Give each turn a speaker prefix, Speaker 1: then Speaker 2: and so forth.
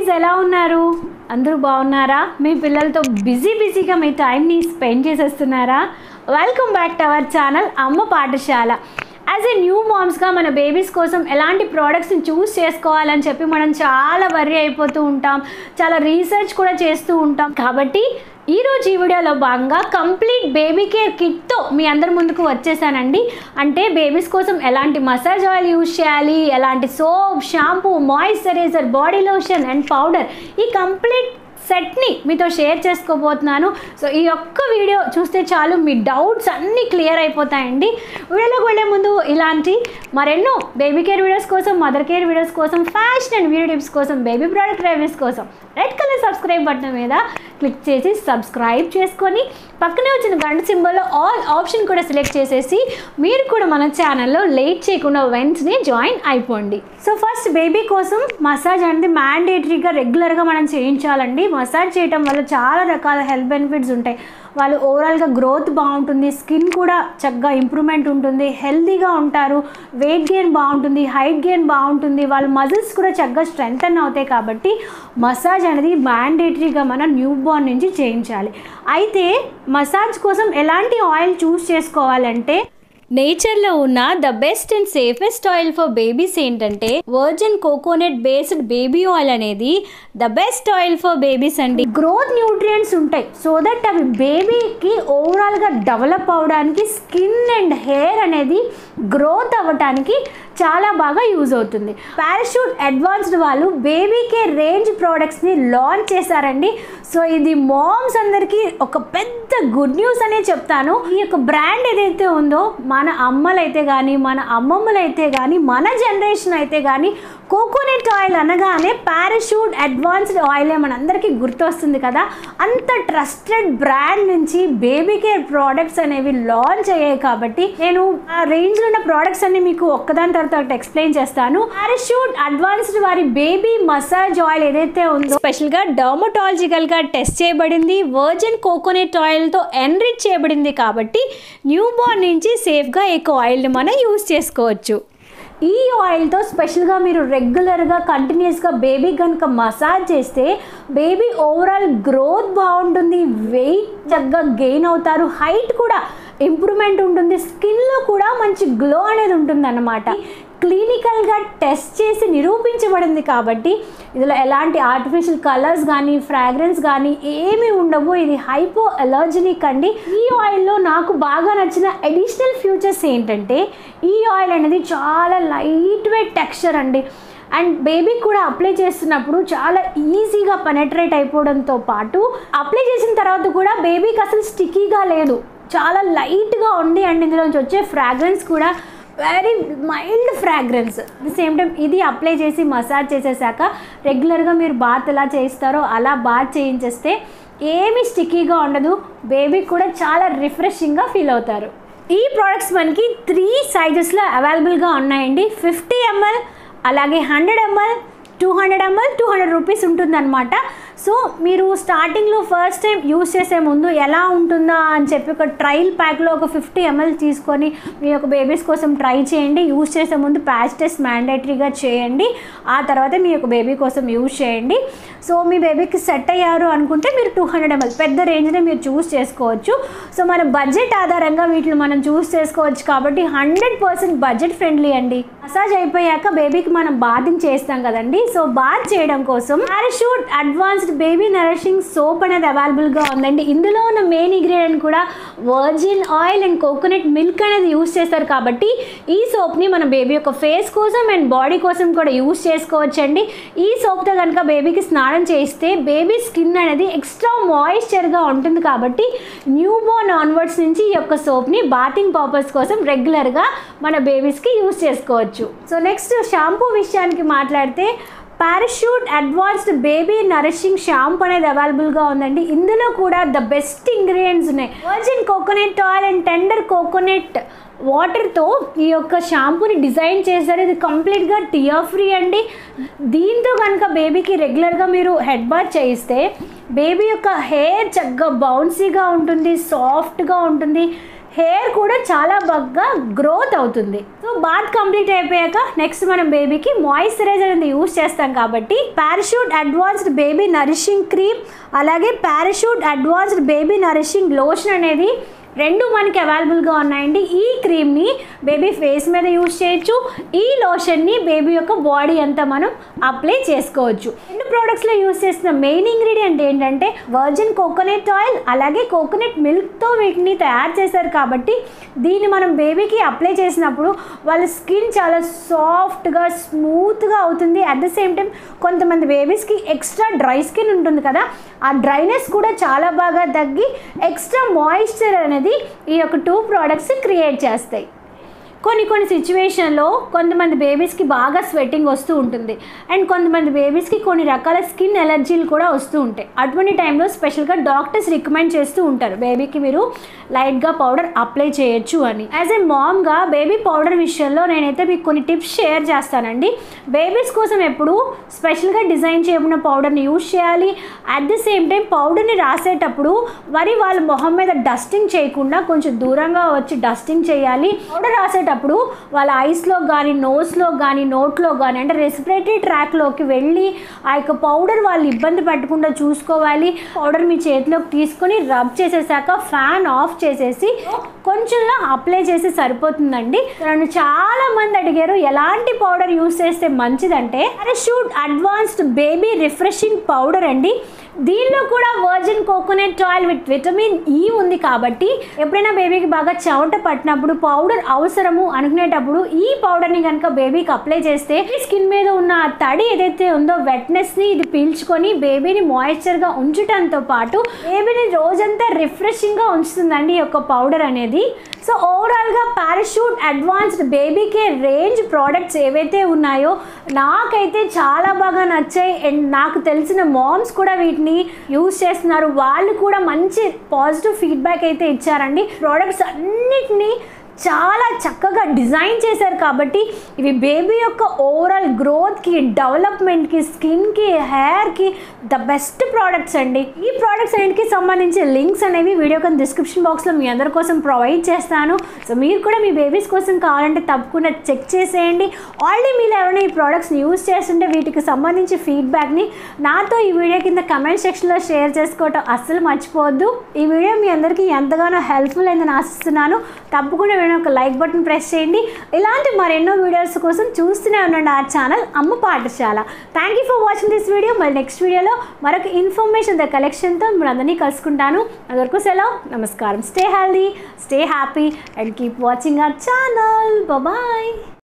Speaker 1: babies ఎలా ఉన్నారు అందరూ బాగున్నారా మీ పిల్లలతో బిజీ బిజీగా మీ టైంని స్పెండ్ చేసేస్తున్నారా welcome back to our channel Amma Pathashala as a new మామ్స్గా మన బేబీస్ కోసం ఎలాంటి ప్రోడక్ట్స్ని చూస్ చేసుకోవాలని చెప్పి మనం చాలా వర్రీ అయిపోతూ ఉంటాం చాలా రీసెర్చ్ కూడా చేస్తూ ఉంటాం కాబట్టి ఈరోజు ఈ వీడియోలో భాగంగా కంప్లీట్ బేబీ కేర్ కిట్తో మీ అందరి ముందుకు వచ్చేసానండి అంటే బేబీస్ కోసం ఎలాంటి మసాజ్ ఆయిల్ యూజ్ చేయాలి ఎలాంటి soap shampoo moisturiser body lotion and powder ఈ కంప్లీట్ సెట్ని మీతో షేర్ చేసుకోబోతున్నాను సో ఈ ఒక్క వీడియో చూస్తే చాలు మీ డౌట్స్ అన్నీ క్లియర్ అయిపోతాయండి వీడియోలోకి వెళ్ళే ముందు ఇలాంటి మరెన్నో బేబీ కేర్ వీడియోస్ కోసం మదర్ కేర్ వీడియోస్ కోసం ఫ్యాషన్ అండ్ వీడియో టిప్స్ కోసం బేబీ ప్రోడక్ట్ రివ్యూస్ కోసం రెడ్ కలర్ సబ్స్క్రైబ్ బటన్ మీద క్లిక్ చేసి సబ్స్క్రైబ్ చేసుకొని పక్కనే వచ్చిన గంట సింబల్లో ఆల్ ఆప్షన్ కూడా సెలెక్ట్ చేసేసి మీరు కూడా మన ఛానల్లో లేట్ చేయకుండా వెంటనే జాయిన్ అయిపోండి సో ఫస్ట్ బేబీ కోసం మసాజ్ అనేది మ్యాండేటరీగా రెగ్యులర్గా మనం చేయించాలండి మసాజ్ చేయటం వల్ల చాలా రకాల హెల్త్ బెనిఫిట్స్ ఉంటాయి వాళ్ళు ఓవరాల్గా గ్రోత్ బాగుంటుంది స్కిన్ కూడా చక్కగా ఇంప్రూవ్మెంట్ ఉంటుంది హెల్తీగా ఉంటారు వెయిట్ గెయిన్ బాగుంటుంది హైట్ గెయిన్ బాగుంటుంది వాళ్ళ మజిల్స్ కూడా చక్కగా స్ట్రెంగ్తన్ అవుతాయి కాబట్టి మసాజ్ అనేది మ్యాండేటరీగా మనం న్యూ బార్న్ నుంచి చేయించాలి అయితే మసాజ్ కోసం ఎలాంటి ఆయిల్ చూస్ చేసుకోవాలంటే నేచర్లో ఉన్న the best and safest oil for babies ఏంటంటే virgin coconut based baby oil అనేది the best oil for babies అండి గ్రోత్ న్యూట్రియంట్స్ ఉంటాయి సో దట్ అవి బేబీకి ఓవరాల్గా డెవలప్ అవడానికి స్కిన్ అండ్ హెయిర్ అనేది గ్రోత్ అవ్వటానికి చాలా బాగా యూజ్ అవుతుంది పారాషూట్ అడ్వాన్స్డ్ వాళ్ళు బేబీ కేర్ రేంజ్ ప్రోడక్ట్స్ని లాంచ్ చేశారండి సో ఇది మామ్స్ అందరికీ ఒక పెద్ద గుడ్ న్యూస్ అనే చెప్తాను ఈ యొక్క బ్రాండ్ ఏదైతే ఉందో మన అమ్మలైతే కానీ మన అమ్మమ్మలైతే కానీ మన జనరేషన్ అయితే కానీ కోకోనట్ ఆయిల్ అనగానే పారాషూట్ అడ్వాన్స్డ్ ఆయిలే మనందరికీ గుర్తొస్తుంది కదా అంత ట్రస్టెడ్ బ్రాండ్ నుంచి బేబీ కేర్ ప్రోడక్ట్స్ అనేవి లాంచ్ అయ్యాయి కాబట్టి నేను ఆ రేంజ్లో ఉన్న ప్రోడక్ట్స్ అన్ని మీకు ఒక్కదాని తర్వాత ఒకటి ఎక్స్ప్లెయిన్ చేస్తాను పారాషూట్ అడ్వాన్స్డ్ వారి బేబీ మసాజ్ ఆయిల్ ఏదైతే ఉందో స్పెషల్గా డర్మటాలజికల్గా టెస్ట్ చేయబడింది వర్జిన్ కోకోనట్ ఆయిల్తో ఎన్రిచ్ చేయబడింది కాబట్టి న్యూ బార్న్ నుంచి సేఫ్గా ఈ ఆయిల్ని మనం యూస్ చేసుకోవచ్చు ఈ ఆయిల్తో స్పెషల్గా మీరు రెగ్యులర్గా కంటిన్యూస్గా బేబీ కనుక మసాజ్ చేస్తే బేబీ ఓవరాల్ గ్రోత్ బాగుంటుంది వెయిట్ చక్కగా గెయిన్ అవుతారు హైట్ కూడా ఇంప్రూవ్మెంట్ ఉంటుంది స్కిన్లో కూడా మంచి గ్లో అనేది ఉంటుంది అన్నమాట క్లినికల్గా టెస్ట్ చేసి నిరూపించబడింది కాబట్టి ఇందులో ఎలాంటి ఆర్టిఫిషియల్ కలర్స్ కానీ ఫ్రాగ్రెన్స్ కానీ ఏమీ ఉండవు ఇది హైపో అలర్జనిక్ అండి ఈ ఆయిల్లో నాకు బాగా నచ్చిన అడిషనల్ ఫ్యూచర్స్ ఏంటంటే ఈ ఆయిల్ అనేది చాలా లైట్ వెయిట్ టెక్స్చర్ అండి అండ్ బేబీకి కూడా అప్లై చేస్తున్నప్పుడు చాలా ఈజీగా పెనట్రేట్ అయిపోవడంతో పాటు అప్లై చేసిన తర్వాత కూడా బేబీకి అసలు స్టిక్కీగా లేదు చాలా లైట్గా ఉంది అండ్ ఇందులోంచి వచ్చే ఫ్రాగ్రెన్స్ కూడా very mild fragrance the same time ఇది అప్లై చేసి మసాజ్ చేసేసాక రెగ్యులర్గా మీరు బాత్ ఎలా చేస్తారో అలా బాత్ చేయించేస్తే ఏమీ స్టిక్కీగా ఉండదు బేబీకి కూడా చాలా రిఫ్రెషింగ్గా ఫీల్ అవుతారు ఈ ప్రోడక్ట్స్ మనకి త్రీ సైజెస్లో అవైలబుల్గా ఉన్నాయండి ఫిఫ్టీ ఎంఎల్ అలాగే hundred ML two hundred ML two hundred rupees ఉంటుందన్నమాట సో మీరు స్టార్టింగ్లో ఫస్ట్ టైం యూస్ చేసే ముందు ఎలా ఉంటుందా అని చెప్పి ఒక ట్రయల్ ప్యాక్లో ఒక ఫిఫ్టీ ఎంఎల్ తీసుకొని మీ యొక్క బేబీస్ కోసం ట్రై చేయండి యూస్ చేసే ముందు ప్యాచ్ టెస్ట్ మ్యాండేటరీగా చేయండి ఆ తర్వాత మీ యొక్క బేబీ కోసం యూస్ చేయండి సో మీ బేబీకి సెట్ అయ్యారు అనుకుంటే మీరు టూ హండ్రెడ్ ఎంఎల్ పెద్ద రేంజ్ని మీరు చూస్ చేసుకోవచ్చు సో మన బడ్జెట్ ఆధారంగా వీటిని మనం చూస్ చేసుకోవచ్చు కాబట్టి హండ్రెడ్ పర్సెంట్ బడ్జెట్ ఫ్రెండ్లీ అండి మసాజ్ అయిపోయాక బేబీకి మనం బాతింగ్ చేస్తాం కదండి సో బాత్ చేయడం కోసం Parachute advanced baby nourishing soap అనేది అవైలబుల్గా ఉందండి ఇందులో ఉన్న మెయిన్ ఇంగ్రీడియంట్ కూడా virgin oil and coconut milk అనేది యూస్ చేస్తారు కాబట్టి ఈ సోప్ని మన బేబీ యొక్క ఫేస్ కోసం అండ్ బాడీ కోసం కూడా యూస్ చేసుకోవచ్చండి ఈ సోప్తో కనుక బేబీకి స్నానం చేస్తే బేబీ స్కిన్ అనేది ఎక్స్ట్రా మాయిశ్చర్గా ఉంటుంది కాబట్టి న్యూ బోర్న్ ఆన్వర్డ్స్ నుంచి ఈ యొక్క సోప్ని బాతింగ్ పర్పస్ కోసం రెగ్యులర్గా మన బేబీస్కి యూస్ చేసుకోవచ్చు సో నెక్స్ట్ షాంపూ విషయానికి మాట్లాడితే Parachute advanced baby nourishing shampoo అనేది అవైలబుల్గా ఉందండి ఇందులో కూడా ద బెస్ట్ ఇంగ్రీడియంట్స్ ఉన్నాయి virgin coconut oil and tender coconut వాటర్తో ఈ యొక్క షాంపూని డిజైన్ చేశారు ఇది కంప్లీట్గా టియర్ ఫ్రీ అండి దీంతో కనుక బేబీకి రెగ్యులర్గా మీరు హెడ్ బాత్ చేయిస్తే బేబీ యొక్క హెయిర్ చక్కగా బౌన్సీగా ఉంటుంది సాఫ్ట్గా ఉంటుంది హెయిర్ కూడా చాలా బాగా గ్రోత్ అవుతుంది సో బాత్ కంప్లీట్ అయిపోయాక నెక్స్ట్ మనం బేబీకి మాయిశ్చరైజర్ అనేది యూస్ చేస్తాం కాబట్టి Parachute advanced baby nourishing cream అలాగే Parachute advanced baby nourishing lotion అనేది రెండు మనకి అవైలబుల్గా ఉన్నాయండి ఈ క్రీమ్ని బేబీ ఫేస్ మీద యూజ్ చేయొచ్చు ఈ లోషన్ని బేబీ యొక్క బాడీ అంతా మనం అప్లై చేసుకోవచ్చు రెండు ప్రోడక్ట్స్లో యూజ్ చేసిన మెయిన్ ఇంగ్రీడియంట్ ఏంటంటే వర్జిన్ కోకోనట్ ఆయిల్ అలాగే కోకోనట్ మిల్క్తో వీటిని తయారు చేశారు కాబట్టి దీన్ని మనం బేబీకి అప్లై చేసినప్పుడు వాళ్ళ స్కిన్ చాలా సాఫ్ట్గా స్మూత్గా అవుతుంది అట్ ద సేమ్ టైం కొంతమంది బేబీస్కి ఎక్స్ట్రా డ్రై స్కిన్ ఉంటుంది కదా ఆ డ్రైనెస్ కూడా చాలా బాగా తగ్గి ఎక్స్ట్రా మాయిశ్చర్ అనేది ఈ యొక్క టూ ప్రోడక్ట్స్ క్రియేట్ చేస్తాయి కొన్ని కొన్ని సిచ్యువేషన్లో కొంతమంది బేబీస్కి బాగా స్వెట్టింగ్ వస్తూ ఉంటుంది అండ్ కొంతమంది బేబీస్కి కొన్ని రకాల స్కిన్ ఎలర్జీలు కూడా వస్తూ ఉంటాయి అటువంటి టైంలో స్పెషల్గా డాక్టర్స్ రికమెండ్ చేస్తూ ఉంటారు బేబీకి మీరు లైట్గా పౌడర్ అప్లై చేయొచ్చు అని యాజ్ ఏ మామ్గా బేబీ పౌడర్ విషయంలో నేనైతే మీకు కొన్ని టిప్స్ షేర్ చేస్తానండి బేబీస్ కోసం ఎప్పుడు స్పెషల్గా డిజైన్ చేయబడిన పౌడర్ని యూజ్ చేయాలి అట్ ది సేమ్ టైం పౌడర్ని రాసేటప్పుడు మరి వాళ్ళ మొహం మీద డస్టింగ్ చేయకుండా కొంచెం దూరంగా వచ్చి డస్టింగ్ చేయాలి పౌడర్ రాసేటప్పుడు వాళ్ళ ఐస్లో కానీ నోస్లో కానీ నోట్లో కానీ అంటే రెస్పిరేటరీ ట్రాక్లోకి వెళ్ళి ఆ యొక్క పౌడర్ వాళ్ళు ఇబ్బంది పెట్టకుండా చూసుకోవాలి పౌడర్ మీ చేతిలోకి తీసుకొని రబ్ చేసేసాక ఫ్యాన్ ఆఫ్ చేసేసి కొంచెంలా అప్లై చేసి సరిపోతుందండి నన్ను చాలా మంది అడిగారు ఎలాంటి పౌడర్ యూస్ చేస్తే మంచిదంటే షూట్ అడ్వాన్స్డ్ బేబీ రిఫ్రెషింగ్ పౌడర్ అండి దీనిలో కూడా virgin coconut oil with vitamin E ఉంది కాబట్టి ఎప్పుడైనా బేబీకి బాగా చెమట పట్టినప్పుడు పౌడర్ అవసరము అనుకునేటప్పుడు ఈ పౌడర్ని కనుక బేబీకి అప్లై చేస్తే స్కిన్ మీద ఉన్న ఆ తడి ఏదైతే ఉందో వెట్నెస్ని ఇది పీల్చుకొని బేబీని మాయిశ్చర్గా ఉంచడంతో పాటు బేబీని రోజంతా రిఫ్రెషింగ్గా ఉంచుతుందండి ఈ యొక్క పౌడర్ అనేది సో ఓవరాల్గా Parachute advanced baby care range products ఏవైతే ఉన్నాయో నాకైతే చాలా బాగా నచ్చాయి అండ్ నాకు తెలిసిన మామ్స్ కూడా వీటిని యూస్ చేస్తున్నారు వాళ్ళు కూడా మంచి పాజిటివ్ ఫీడ్బ్యాక్ అయితే ఇచ్చారండి ప్రోడక్ట్స్ అన్నిటినీ చాలా చక్కగా డిజైన్ చేశారు కాబట్టి ఇవి బేబీ యొక్క ఓవరాల్ గ్రోత్కి డెవలప్మెంట్కి స్కిన్కి హెయిర్కి ద బెస్ట్ ప్రోడక్ట్స్ అండి ఈ ప్రోడక్ట్స్ అన్నిటికి సంబంధించి లింక్స్ అనేవి వీడియో కింద డిస్క్రిప్షన్ బాక్స్లో మీ అందరి కోసం ప్రొవైడ్ చేస్తాను సో మీరు కూడా మీ బేబీస్ కోసం కావాలంటే తప్పకుండా చెక్ చేసేయండి ఆల్రెడీ మీరు ఎవరైనా ఈ ప్రోడక్ట్స్ని యూస్ చేస్తుంటే వీటికి సంబంధించి ఫీడ్బ్యాక్ని నాతో ఈ వీడియో కింద కమెంట్ సెక్షన్లో షేర్ చేసుకోవటం అస్సలు మర్చిపోవద్దు ఈ వీడియో మీ అందరికీ ఎంతగానో హెల్ప్ఫుల్ అయిందని ఆశిస్తున్నాను తప్పకుండా వీడియో ఒక లైక్ బటన్ ప్రెస్ చేయండి ఇలాంటి మరెన్నో వీడియోస్ కోసం చూస్తూనే ఉండండి ఆ channel Amma Pathashala thank you for watching this video మరి నెక్స్ట్ వీడియోలో మరొక ఇన్ఫర్మేషన్ ద కలెక్షన్తో మీరు అందరినీ కలుసుకుంటాను అందరికీ సెలవు నమస్కారం stay healthy stay happy and keep watching our channel bye